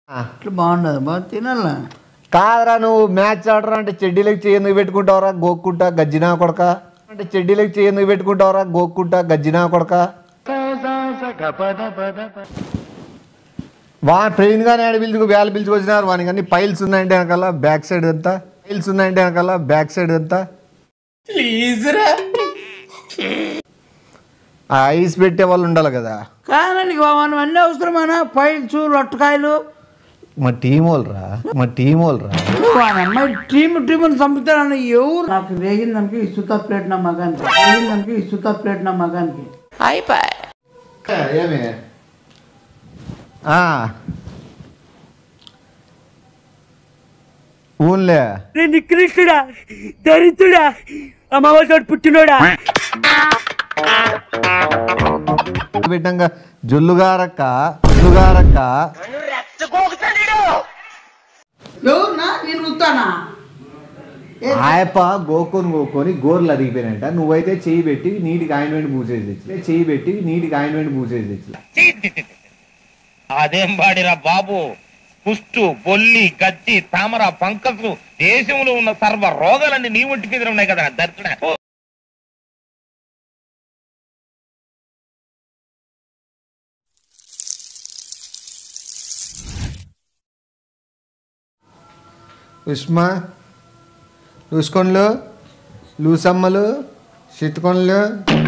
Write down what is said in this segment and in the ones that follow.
ఇట్లా బాగుండదు బాగా తినాలా కాదరా నువ్వు మ్యాచ్ ఆడరా అంటే చెడ్డీలకు చేయి ఎందుకు పెట్టుకుంటావరా గోక్కుంటా గజ్జినా కొడక అంటే చెడ్డీలకు చేయి ఎందుకు పెట్టుకుంటావరా గోక్కుంటా గజ్జినా కొడక వా ట్రైన్ గానే ఆడ పిలుచుకు వేల పిలుచుకొచ్చినారు వానికి అన్ని పైల్స్ ఉన్నాయంటే వెనకాల బ్యాక్ సైడ్ అంతా పైల్స్ ఉన్నాయంటే వెనకాల బ్యాక్ సైడ్ అంతా ఆ ఐస్ పెట్టే వాళ్ళు ఉండాలి కదా కానీ మనం అన్నీ అవసరమేనా పైల్స్ లొట్టకాయలు మా టీం వాళ్ళరా మా టీం వాళ్ళరా వాని అమ్మాయి టీమ్ టీమ్ అని చంపుతానని ఎవరు నాకు వేగిందానికి ఇసుతా ప్లేట్ నా మగానికి వేగిందానికి ఇసుతా ప్లేట్ నా మగానికి ఏమి ఊన్లే నికృష్టుడా దరిద్రుడా అమ్మవారి పుట్టినోడా పెట్టంగా జొల్లుగారక్క జొల్లుగారక్క ఎవరునా నేను ఉత్తానా ఆయప్ప గోకొని గోకొని గోర్లు అరిగిపోయినాయంట నువ్వైతే చెయ్యి పెట్టి నీటికి ఆయింట్మెంట్ పూసేసి తెచ్చి చెయ్యి పెట్టి నీటికి ఆయింట్మెంట్ పూసేసి తెచ్చి అదేం బాడిరా బాబు కుష్టు బొల్లి గచ్చి తామర పంకసు దేశంలో ఉన్న సర్వ రోగాలన్నీ నీ ఒంటి మీద ఉన్నాయి కదా దర్శన ఉష్మా లూసుకొండ్లు లూసమ్మలు చిట్టుకొండ్లు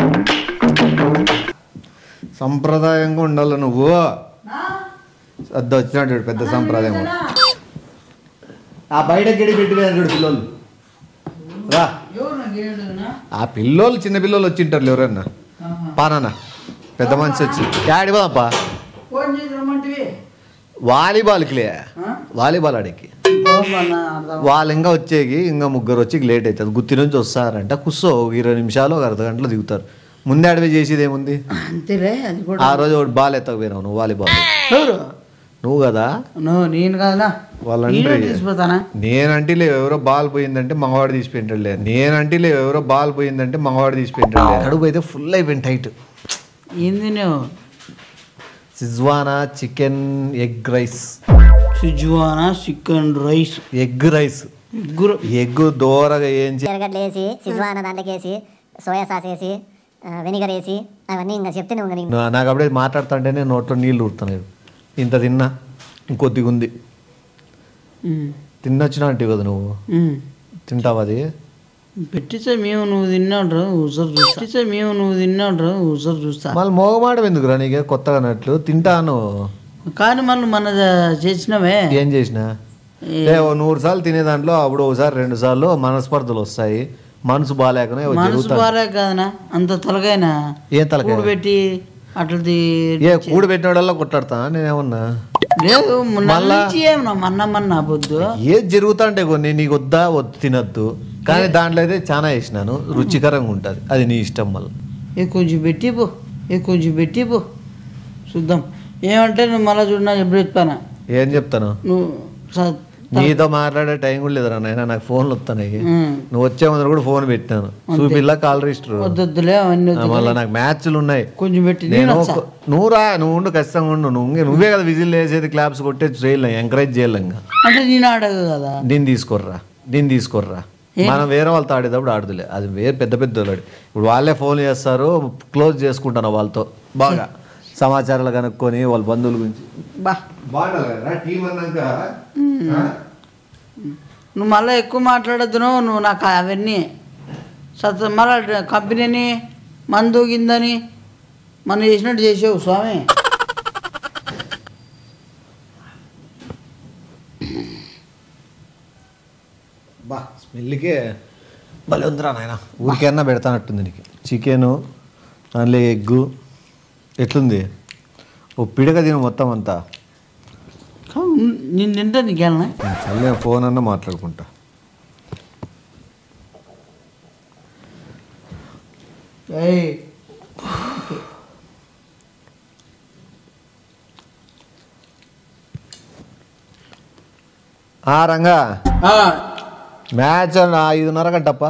సంప్రదాయంగా ఉండాలి నువ్వు అద్ద వచ్చినాడు చూడు, పెద్ద సంప్రదాయం ఆ బయట గడి పెట్టిపోయారు చూడు పిల్లలు రా ఎవరు నాకు ఏడునా ఆ పిల్లోళ్ళు చిన్న పిల్లలు వచ్చింటారు ఎవరన్నా పానా పెద్ద మనిషి వచ్చి యాడి బాపా ఫోన్ చేసి రమ్మంటివి వాలీబాల్కిలే ఆ? వాలీబాల్ ఆడికి బాబన్నా అర్థం వాళ్ళు ఇంకా వచ్చేకి ఇంకా ముగ్గురు వచ్చి లేట్ అవుతుంది గుత్తి నుంచి వస్తారంట కుస్సో ఒక ఇరవై నిమిషాలు ఒక అర్ధ గంటలో దిగుతారు ముందే అడవి చేసేది ఏముంది అంతేలే అది కూడా ఆ రోజు ఒకటి బాల్ ఎత్తకపోయినావు నువ్వు వాలీబాల్ ఎవరు నువ్వు కదా నువ్వు నేను కాదునా వాళ్ళంటే నేనే తీసిపోతానా నేనంటే లేవు ఎవరో బాల్ పోయిందంటే మగవాడు తీసిపోయింటాడులే నేనంటే లేవు ఎవరో బాల్ పోయిందంటే మగవాడు తీసిపోయింటాడులే కడుపు అయితే ఫుల్ అయిపోయింది టైట్ ఏంది నువ్వు Schezwan chicken egg rice Schezwan chicken rice egg rice గురు ఎగ్ దోరగా ఏంచి ఎరగడ్డలు వేసి సిజ్వాన దాంట్లోకి వేసి సోయా సాస్ వేసి ఆ, వెనిగర్ వేసి అవన్నీ ఇంకా చెప్తే నువ్వు ఇంకా నీకు నా- నాకు అప్పుడే మాట్లాడుతుంటేనే నోట్లో నీళ్ళు ఊరుతున్నాయి ఇంత తిన్నా ఇంకొద్దిగా ఉంది తిన్నొచ్చినా అంటే కదా నువ్వు తింటావు అది పెట్టితే మేము నువ్వు తిన్నాడు ఊసరు చూస్తా పెట్టితే మేము నువ్వు తిన్నాడు ఊసరు చూస్తా మళ్ళీ మోగమాటం ఎందుకురా నీకే కొత్తగా అన్నట్లు తింటాను కానీ మళ్ళీ మన చేసినవే ఏం చేసినా ఏ ఓ నూరు సార్లు తినే దాంట్లో అప్పుడు ఒకసారి రెండు సార్లు మనస్పర్ధలు వస్తాయి మనసు బాగాలేకనే ఓ మనసు జరుగుతాయి బాగా కాదనా అంత తలకైనా ఏం తలకాయ? కూడు పెట్టి అట్లా ఏ కూడు పెట్టినోడల్లా కొట్లాడతా నేనేమన్నా లేదు మళ్ళీ ఏమన్నా మన్న మన్న పొద్దు ఏది జరుగుతుంటే కొన్ని నీకు వద్దా వద్దు తినద్దు కానీ దాంట్లో అయితే చాలా వేసినాను రుచికరంగా ఉంటుంది అది నీ ఇష్టం మళ్ళీ ఏ కొంచెం పెట్టి పో ఏ కొంచెం పెట్టి పో చూద్దాం ఏమంటే నువ్వు మళ్ళీ చూడనా ఎప్పుడు చెప్తానా ఏం చెప్తాను నువ్వు స- నీతో మాట్లాడే టైం కూడా లేదురా నాయన నాకు ఫోన్లు వస్తున్నాయి ఉమ్. నువ్వు వచ్చే ముందర కూడా ఫోన్ పెట్టినాను చూపిల్లా కాల్ రిజిస్టర్ వద్దొద్దులే అవన్నీ వద్దు. మళ్ళీ నాకు మ్యాచ్లు ఉన్నాయి కొంచెం పెట్టి నేను నేను వచ్చా. ఒక- నువ్వు రా నువ్వు ఉండు ఖచ్చితంగా ఉండు నువ్వు ఇంకే- నువ్వే కదా విజిల్ వేసేది క్లాప్స్ కొట్టే చేయలేం ఎంకరేజ్ చేయలేం ఇంకా అంటే నేను ఆడదు కదా దీన్ని తీసుకోర్రా దీన్ని తీసుకోర్రా మనం వేరే వాళ్ళతో ఆడేటప్పుడు ఆడదులే అది వేరే పెద్ద పెద్ద వాళ్ళు ఆడి. ఇప్పుడు వాళ్ళే ఫోన్ చేస్తారు క్లోజ్ చేసుకుంటాను వాళ్ళతో బాగా సమాచారాలు కనుక్కొని వాళ్ళ బంధువుల గురించి బా బాగుండాలి టీం అన్నాక నువ్వు మళ్ళీ ఎక్కువ మాట్లాడద్దు నువ్వు నువ్వు నాకు అవన్నీ సత్ మళ్ళీ కంపెనీని మందూగిందని మనం చేసినట్టు చేసావు స్వామి బా స్మెల్కే భలే ఉందిరా నాయన ఊరికైనా పెడతానట్టుంది నీకు చికెను దానిలో ఎగ్గు ఎట్లుంది ఓ పిడక తిను మొత్తం అంతా నేను తింటా నీకేనా చల్లే ఫోన్ అన్న మాట్లాడుకుంటా ఏయ్ ఆ రంగా ఆ, మ్యాచ్ అన్న ఐదున్నర గంటప్ప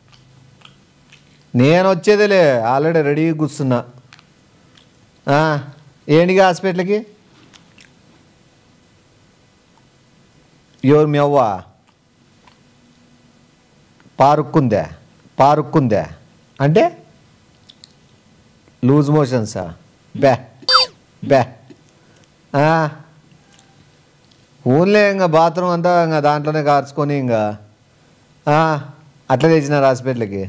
నేను వచ్చేదేలే ఆల్రెడీ రెడీగా కూర్చున్నా ఆ, ఏంటిగా హాస్పిటల్కి ఎవరు మీ అవ్వ పారుక్కుందే పారుక్కుందే అంటే లూజ్ మోషన్సా బే బే ఆ. ఊళ్ళే ఇంకా బాత్రూమ్ అంతా ఇంకా దాంట్లోనే కార్చుకొని ఇంకా ఆ, అట్లా తెచ్చినారు హాస్పిటల్కి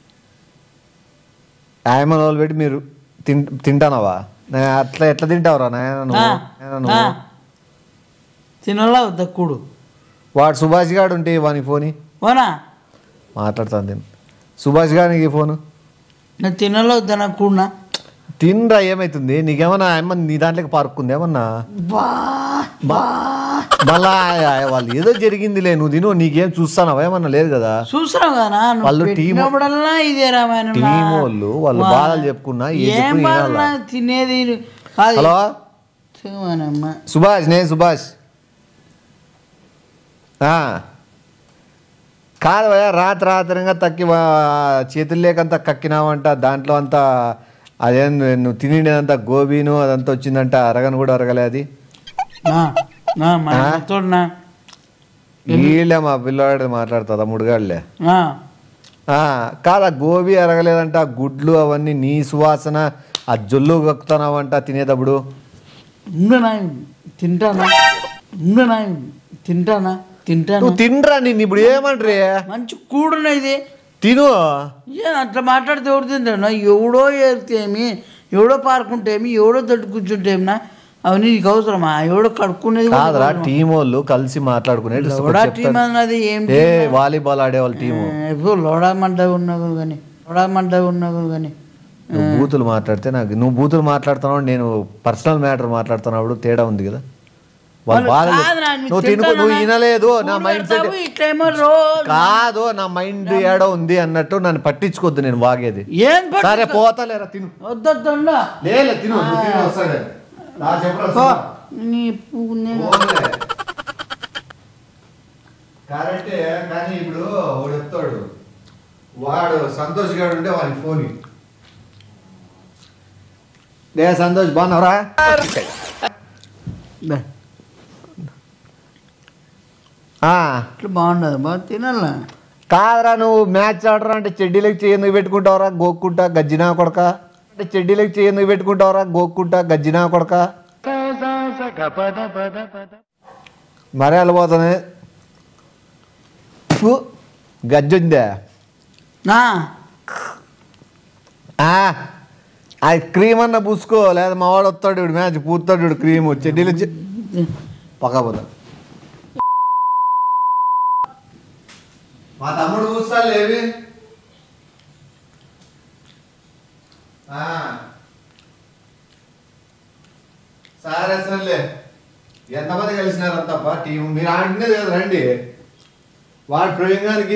ఆయమ రోజులు పెట్టి మీరు తిన్ తింటానవా నే- అట్లా ఎట్లా తింటావురా నాయన నువ్వు ఆ, నాయన ఆ. నువ్వు తినలా దక్కుడు వాడు సుభాష్ గాడు ఉంటే వాని ఫోని ఓనా మాట్లాడతాను తిను సుభాష్ గారికి ఫోను నేను తినలో వద్దా కూడినా తినరా ఏమైతుంది నీకేమన్నా ఏమన్నా నీ దాంట్లోకి పారుకుంది ఏమన్నా బా బా మళ్ళా ఆ- వాళ్ళు ఏదో జరిగిందిలే నువ్వు తిను నీకేం చూస్తానవా ఏమన్నా లేదు కదా చూస్తున్నావు కదా నువ్వు వాళ్ళు టీము- పెట్టినప్పుడల్లా ఇదే రామాయణం నా. టీం వాళ్ళు వాళ్ళు వా- బాధలు చెప్పుకున్నా ఏం ఏం చెప్పుకున్నా బాధలు వినాలా? నాకు తినేది కాదు హలో చూమనమ్మ. సుభాష్ నేను సుభాష్ ఆ. కాదు భయ్యా రాత్రి రాత్రిగా తక్కి వా- చేతులు లేకంతా కక్కినావంట దాంట్లో అంతా అదేం నువ్వు తినిండేదంతా గోబీను అదంతా వచ్చిందంట అరగను కూడా అరగలే అది నా నా మా ఆ? అమ్మతోడు నా వీళ్ళే మా పిల్లవాడు మాట్లాడుతా తమ్ముడుగాళ్ళే ఆ. ఆ, కాదా గోబీ అరగలేదంట ఆ గుడ్లు అవన్నీ నీ సువాసన ఆ జొల్లు కక్కుతున్నావంట తినేటప్పుడు ఉండు నా తింటానా ఉండు నా తింటానా తింటానా నువ్వు తినరా నిన్ను ఇప్పుడు ఏమంటారే మంచి కూడున ఇది తిను ఏ అట్లా మాట్లాడితే ఎవరు తింటాను ఎవడో ఏరితేమి ఎవడో పారుకుంటేమి ఎవడో తట్టు కూర్చుంటేమినా అవన్నీ నీకు అవసరమా ఎవడో కడుక్కునేది కూడా కాదురా అవసరమా? టీం వాళ్ళు కలిసి మాట్లాడుకునేది లోడా టీం అన్నది ఏం ఏ వాలీబాల్ ఆడేవాళ్ళ టీము ఇప్పుడు లోడా మంట ఉన్నావు కానీ లోడా మంట ఉన్నావు కానీ నువ్వు బూతులు మాట్లాడితే నాకు నువ్వు బూతులు మాట్లాడుతున్నావు నేను పర్సనల్ మ్యాటర్ మాట్లాడుతున్నప్పుడు తేడా ఉంది కదా వాళ్ళు బాధ కాదు నా, నువ్వు నువ్వు తినుకో తింటానా? నువ్వు వినలేదు నా కూడు మైండ్ సెట్ పెడతావు, ఇట్లేమో రోజు కాదు నా మైండ్ ఏడో ఉంది అన్నట్టు నన్ను పట్టించుకోద్దు నేను వాగేది ఏం పట్టు- సరే పోతలేరా తిను వద్దొద్దండా లేలే తిను నువ్వు తిను వస్తాడే. నా చెప్పురా పో. సుమా. నీ పువ్వు నేను- పోన్లే. కరెక్టే కానీ ఇప్పుడు వాడు చెప్తాడు వాడు సంతోష్ గారు ఉంటే వాడి ఫోన్ ఇయ్యి. లే సంతోష్ బాగున్నావురా దా. ఆ, ఇట్లా బాగుండదు బాగా తినాలా కాదురా నువ్వు మ్యాచ్ ఆడరా అంటే చెడ్డీలకు చేయి ఎందుకు పెట్టుకుంటావురా గోక్కుంటా గజ్జినా కొడక అంటే చెడ్డీలకు చేయి ఎందుకు పెట్టుకుంటావురా గోక్కుంటా గజ్జినా కొడక మరే వెళ్ళిపోతుంది ఫు, గజ్జుందే నా ఆ, ఆ క్రీమ్ అన్న పూసుకో లేదా మా వాడు వస్తాడు ఇప్పుడు మ్యాచ్ పూస్తాడు ఇప్పుడు క్రీమ్ చెడ్డీలు పక్కపోతా మా తమ్ముడు పూస్తాడు లేవి ఆ. సరే సర్లే ఎంతమంది కలిసినారంతప్ప టీం మీరు ఆడినే లేదు రండి వాడు ప్రవీణ్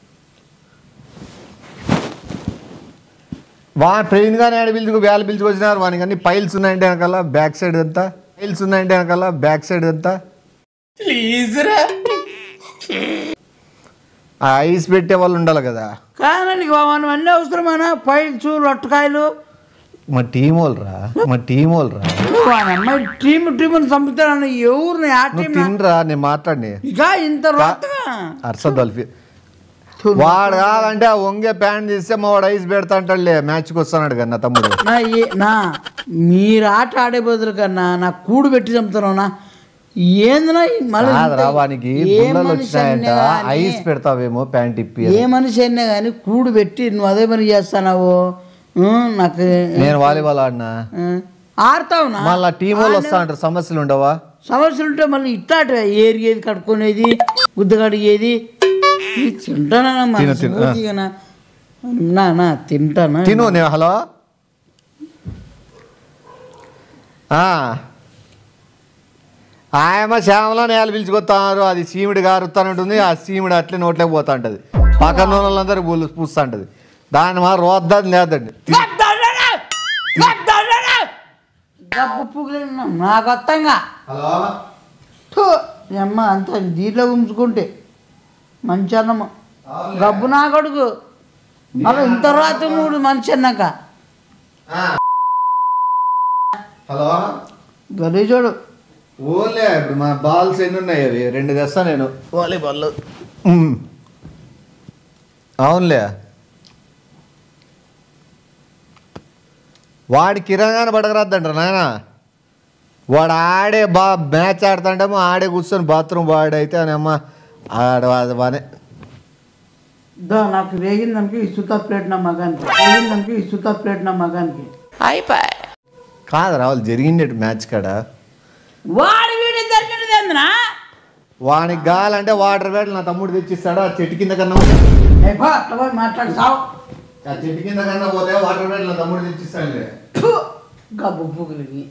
వా ట్రైన్ గానే ఆడ పిలుచుకు వేల పిలుచుకొచ్చినారు వానికి అన్ని పైల్స్ ఉన్నాయంటే వెనకాల బ్యాక్ సైడ్ అంతా పైల్స్ ఉన్నాయంటే వెనకాల బ్యాక్ సైడ్ అంతా ఆ ఐస్ పెట్టే వాళ్ళు ఉండాలి కదా కానీ నీకు మనం అన్నీ అవసరమేనా పైల్స్ లొట్టకాయలు మా టీం వాళ్ళరా మా టీం వాళ్ళరా అమ్మాయి టీమ్ టీమ్ చంపుతాను ఎవరిని ఆ నువ్వు టీం తినరా నేను మాట్లాడి ఇక ఇంత రొట్టగా అర్సద్ అల్ఫీ వాడు కాదంటే ఆ వంగే ప్యాంట్ తీస్తే మా వాడు ఐస్ పెడతా అంటాడులే మ్యాచ్కి వస్తాడు కదా నా తమ్ముడు నా ఏ నా మీరు ఆట ఆడే బదులు కన్నా నా కూడు పెట్టి చంపుతున్నావునా ఏందినా ఈ మళ్ళీ కాదురా ఇంత- వానికి ఏ బుల్లలు మనిషి వచ్చినాయంట అయినా గానీ- ఐస్ పెడతావేమో ప్యాంట్ ఇప్పి ఏ మనిషి అయినా కానీ కూడు పెట్టి నువ్వు అదే పని చేస్తున్నావు ఉం, నాకు నేను వాలీబాల్ ఆడినా ఉం, ఆడతావునా మళ్ళా టీం వాళ్ళు వస్తా అంటారు సమస్యలు ఉండవా సమస్యలు ఉంటే మళ్ళీ ఇట్లాంటి ఏరిగేది కడుక్కునేది గుద్ద కడిగేది ఇది తింటానా తిను, తిను, ఆ. మనస్ఫూర్తిగానా? నా నా తింటానా తిను నేను హలో ఆ. ఆయమ్మ శ్యామలో నేల పిలుచుకొస్తున్నారు అది సీమిడి గారుతానంటుంది ఆ సీమిడి అట్లే నోట్లోకి పోతా ఉంటుంది పక్కన వాళ్ళందరూ పూలు పూస్తా ఉంటుంది దాని మా రోద్దని లేదండి గబ్బు పువ్వులు నాకు అర్థంగా హలో థూ, ఈ అమ్మ అంత దీంట్లో ఉంచుకుంటే మంచి అన్నము గబ్బు నా కొడుకు మళ్ళీ ఇంత రాత్రి మూడు మనిషి అన్నాక హలో గలీజోడు ఓన్లే ఇప్పుడు మా బాల్స్ ఎన్ని ఉన్నాయి అవి రెండు తెస్తా నేను వాలీబాల్ అవునులే వాడి కిరంగానే పడకరాద్దంట నాయన వాడు ఆడే బా మ్యాచ్ ఆడుతుంటేమో ఆడే కూర్చొని బాత్రూమ్ వాడైతే అని అమ్మ ఆడ వానే దో నాకు రేగిందనికి ఇసుతా ప్లేట్ నా మగానికి రేగిందనికి ఇసుతా ప్లేట్ నా మగానికి కాదు రావాలి జరిగింది మ్యాచ్ కాడ వాడి వీడి జరిగినది ఏందినా వానికి కావాలంటే వాటర్ బ్యాటిల్ నా తమ్ముడు తెచ్చిస్తాడు ఆ చెట్టు కింద కన్నా ఏ బా అట్లా పోయి మాట్లాడు సావు ఆ చెట్టు కింద కన్నా పోతే వాటర్ బ్యాటిల్ నా తమ్ముడు తెచ్చిస్తాడులే ఫు! గబ్బు పుగులికి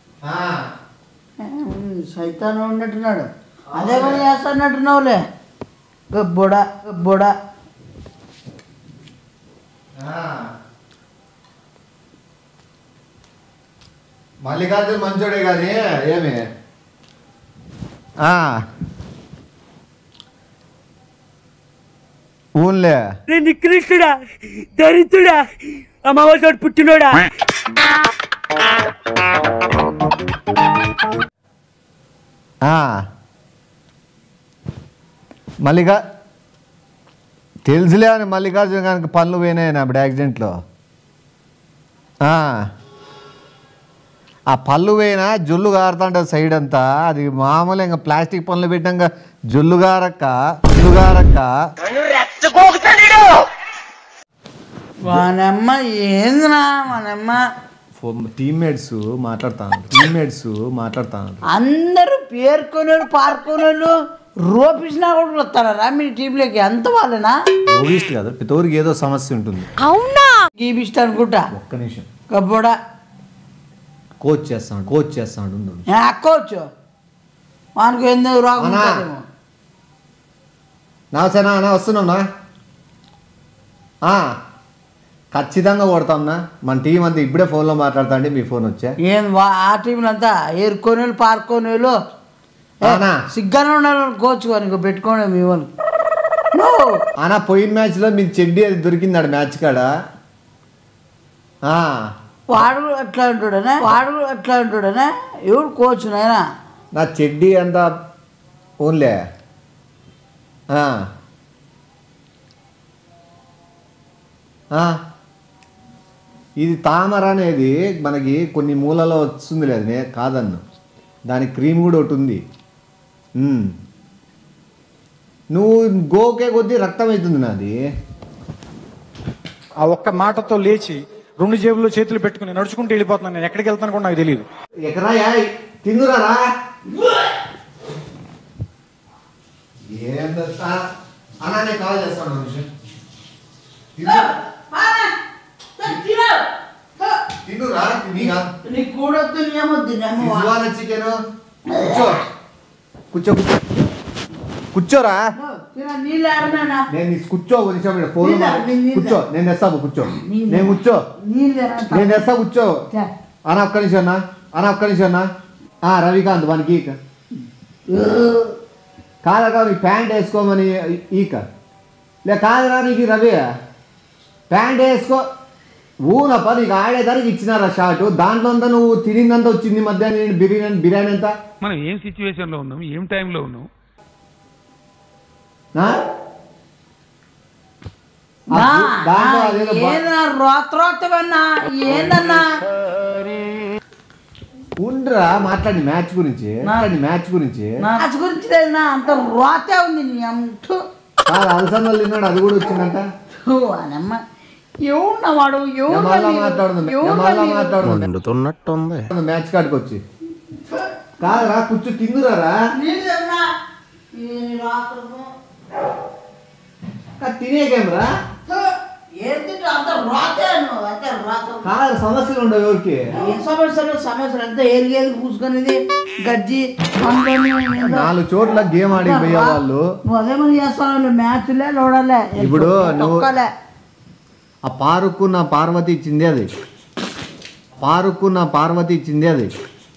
సైతాన్ ఉన్నట్టున్నాడు అదే పని చేస్తున్నట్టున్నావులే గబ్బుడా గబ్బుడా మల్లికార్జున్ మంచోడే కానీ ఏమి ఊన్లే రే నికృష్టుడా దరిద్రుడా అమావాసోడు పుట్టినోడా మల్లికా తెలుసులే అని మల్లికార్జున గారికి పనులు పోయినాయి అప్పుడు యాక్సిడెంట్లో ఆ. ఆ పళ్ళు పోయినా జొల్లు గారుతుంటుంది సైడ్ అంతా అది మామూలు ఇంకా ప్లాస్టిక్ పనులు పెట్టాక జొల్లు గారక్క జొల్లు గారక్క వానమ్మ ఏందినా వానమ్మ టీమ్మేట్స్ మాట్లాడుతాను టీమ్మేట్స్ మాట్లాడుతాను అందరూ పేర్కొనేళ్ళు పార్కొనేళ్ళు రోపించినా కూడా వస్తారా మీ టీంలోకి ఎంత వాళ్ళేనా రోగిస్ట్ కదా పితోరికి ఏదో సమస్య ఉంటుంది గీపిస్తా అనుకుంటా ఒక్క నిమిషం గబ్బుడా కోచ్ చేస్తాడు కోచ్ చేస్తాడు ఉండు. అక్కోవచ్చు వానికి ఎందుకు రాకుంటాడేమో నా సరే అన్న వస్తున్నాంనా ఆ, ఖచ్చితంగా కొడతాంనా మన టీం అంతా ఇప్పుడే ఫోన్లో మాట్లాడుతా మీ ఫోన్ వచ్చా ఏం వా ఆ టీంలో అంతా ఏరుకోనేళ్ళు పారుకోనేళ్ళు అవునా? సిగ్గానే ఉండాలి కోచ్ నీకు పెట్టుకోండి మీ వాళ్ళు నువ్వు అన్న పోయిన మ్యాచ్లో మీకు చెడ్డీ అది దొరికింది ఆడ మ్యాచ్ కాడ ఆ, వాడు కూడా అట్లా అంటాడనే వాడు కూడా అట్లా అంటాడనే ఎవడు కోచ్ నాయనా నా చెడ్డీ అంతా ఓన్లే ఆ. ఆ. ఇది తామర అనేది మనకి కొన్ని మూలలో వస్తుంది లేదు కాదన్ను దానికి క్రీమ్ కూడా ఒకటి ఉంది ఉమ్. నువ్వు గోకే కొద్దీ రక్తం అవుతుంది నాది ఆ ఒక్క మాటతో లేచి రెండు జేబుల్లో చేతులు పెట్టుకుని నడుచుకుంటూ వెళ్ళిపోతున్నాను నేను ఎక్కడికి వెళ్తాను కూడా నాకు తెలియదు ఎకరా యాయ్ తిందురారా ఏందస్తా అన్నా నేను కాల్ చేస్తాను ఒక నిమిషం. తిందు. తిందురా తినిగా నీకు కూడా ఏమొద్దు ఇవాళ చికెన్ కూర్చో కూర్చో కూర్చో కూర్చోరా నీళ్ళు ఆడినా నేను నీ కూర్చో ఒక నిమిషం ఇక్కడ ఫోన్ నీళ్ళ, నీ- నీళ్ళ. కూర్చో నేను తెస్తాను కూర్చో నీళ్ళ. నేను కూర్చో నీళ్ళు నేను తెస్తా కూర్చో అన్న ఒక్క నిమిషం అన్న అన్న ఒక్క నిమిషం అన్న ఆ, రవికాంత్ వానికి ఈక కాదగా నీ ప్యాంట్ వేసుకోమని ఈక లే కాదురా నీకు ఈ రవి ప్యాంట్ వేసుకో ఊనప్ప నీకు ఆడేదానికి ఇచ్చినారా షార్ట్ దాంట్లో అంతా నువ్వు తినిందంతా వచ్చింది మధ్యాహ్నం నేను బిర్యానీ బిర్యానీ ఎంత మనం ఏం సిచ్యువేషన్ లో ఉన్నాం ఏం టైంలో ఉన్నాం నా? ఆ గు- దాంట్లో అదేదో బా- ఏందన్నా రోత రోతవన్నా ఏందన్నా ఉండ్రా మాట్లాడి మ్యాచ్ గురించి మాట్లాడి మ్యాచ్ గురించి మ్యాచ్ గురించి లేదన్నా అంత రోతే ఉంది నీ అంటూ కాదు అలసందలు తిన్నాడు అది కూడా వచ్చిందంట అనమ్మ ఎవడున్నా వాడు నేను మళ్ళా మాట్లాడుతున్నా నేను మళ్ళా మాట్లాడుతున్నా మండుతున్నట్టుంది మ్యాచ్ కాడికి వచ్చి కాదురా కూర్చో తిందురారా తినేకేమరా ఏంటి అంత రోతే నువ్వు అంత రోత కాదు సమస్యలు ఉండవు ఎవరికి ఏం సమస్యలు సమస్యలు అంతా ఏరిగేది కూసుకునేది గజ్జి పండుని ఏందో. నాలుగు చోట్ల గేమ్ ఆడి పోయే వాళ్ళు నువ్వు అదే మరి చేస్తావు మ్యాచ్లే లోడలే ఇప్పుడు నువ్వు- తొక్కలే. ఆ పారుకు నా పార్వతి ఇచ్చింది అది పారుకు నా పార్వతి ఇచ్చింది అది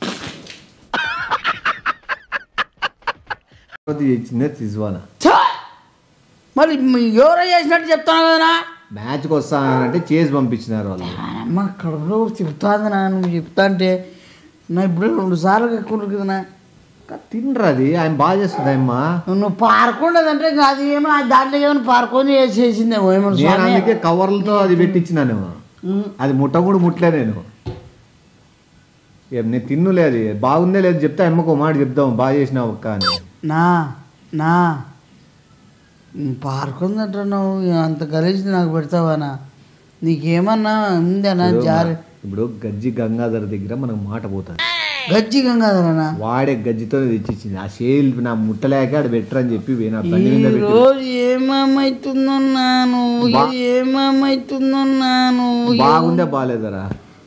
పార్వతి ఇచ్చిందే సిజ్వానా ఛ! మరి మీ ఎవరో చేసినట్టు చెప్తాను కదా మ్యాచ్కి వస్తానంటే చేసి పంపించినారు వాళ్ళు అమ్మ కడుపులో చెప్తాంది నా నువ్వు చెప్తా అంటే నా ఇప్పుడు రెండు సార్లు ఎక్కువ కదా తినరా అది ఆయన బాగా చేస్తుంది అమ్మ నువ్వు పారుకుండదంటే ఇంకా అది ఏమో ఆ దాంట్లో ఏమైనా పారుకొని చేసిందేమో ఏమో నేను స్వామి అందుకే కవర్లతో అది పెట్టించినాను అది ముట్ట కూడా ముట్టలే నేను ఏం నేను తిన్నులే అది బాగుందే లేదు చెప్తే అమ్మకు మాట చెప్దాం బాగా చేసినావు అక్క అని నా నా పారుకుందంట నువ్వు అంత గలీజ్ నాకు పెడతావానా నీకేమన్నా ఉందనా ఇప్పుడు జారి ఇప్పుడు గజ్జి గంగాధర్ దగ్గర మనకు మాట పోతుంది గజ్జి గంగాధరనా వాడే గజ్జితో తెచ్చిచ్చింది ఆ షేల్ నా ముట్టలేక ఆడ పెట్టరని చెప్పి పోయినా బండి మీద ఈ పెట్టి రోజు ఏమేమైతుందో నాను బా- ఏమేమైతుందో నాను బాగుందే బాగాలేదరా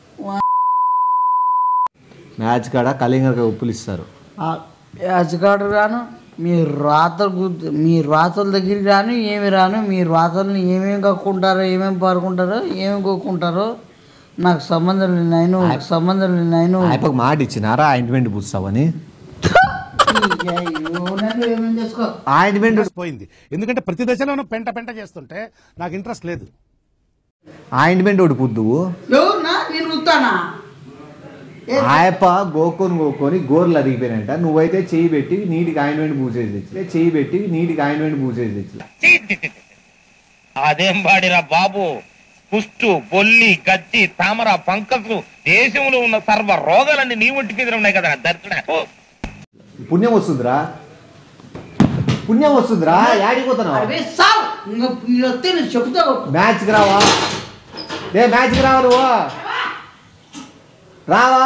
మ్యాచ్ కాడ కలింగర ఉప్పులు ఇస్తారు యాచకాడు రాను మీ రాత గుర్తు మీ రాతల దగ్గరికి రాను ఏమి రాను మీ రాతల్ని ఏమేమి కక్కుంటారో ఏమేమి పారుకుంటారో ఏమేమి కొక్కుంటారో నాకు సంబంధం లేదు నాయను నాకు సంబంధం లేదు నాయను ఆయనకు మాట ఇచ్చినారా ఆయింట్మెంట్ పూస్తావని ఏమేమి చేసుకో ఆయింట్మెంట్ పోయింది ఎందుకంటే ప్రతి దశలోనూ పెంట పెంట చేస్తుంటే నాకు ఇంట్రెస్ట్ లేదు ఆయింట్మెంట్ ఒకటి పుద్దువు ఎవరునా నేను ఉత్తానా ఆయప్ప గోకొని గోకొని గోర్లు అరిగిపోయినట్ట నువ్వైతే చేయి పెట్టి నీటికి ఆయింట్మెంట్ పూసేసి తెచ్చి చేయి పెట్టి నీటికి ఆయింట్మెంట్ పూసేసి తెచ్చి చీ, చీ, చీ, చీ. అదేం బాడిరా బాబు కుష్టు బొల్లి గచ్చి తామర పంకసు దేశంలో ఉన్న సర్వ రోగాలన్నీ నీ ఒంటి మీద ఉన్నాయి కదా దర్శన పుణ్యం వస్తుందిరా పుణ్యం వస్తుందిరా యాడికి పోతున్నావు అరే సార్ ఇంకా మీరు వస్తే నేను చెప్తా మ్యాచ్కి రావా ఏ మ్యాచ్కి రావా నువ్వు రావా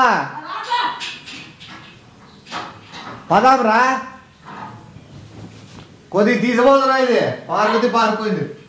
పదాం రా కొద్ది తీసిపోదురా ఇది పార్వతి పారిపోయింది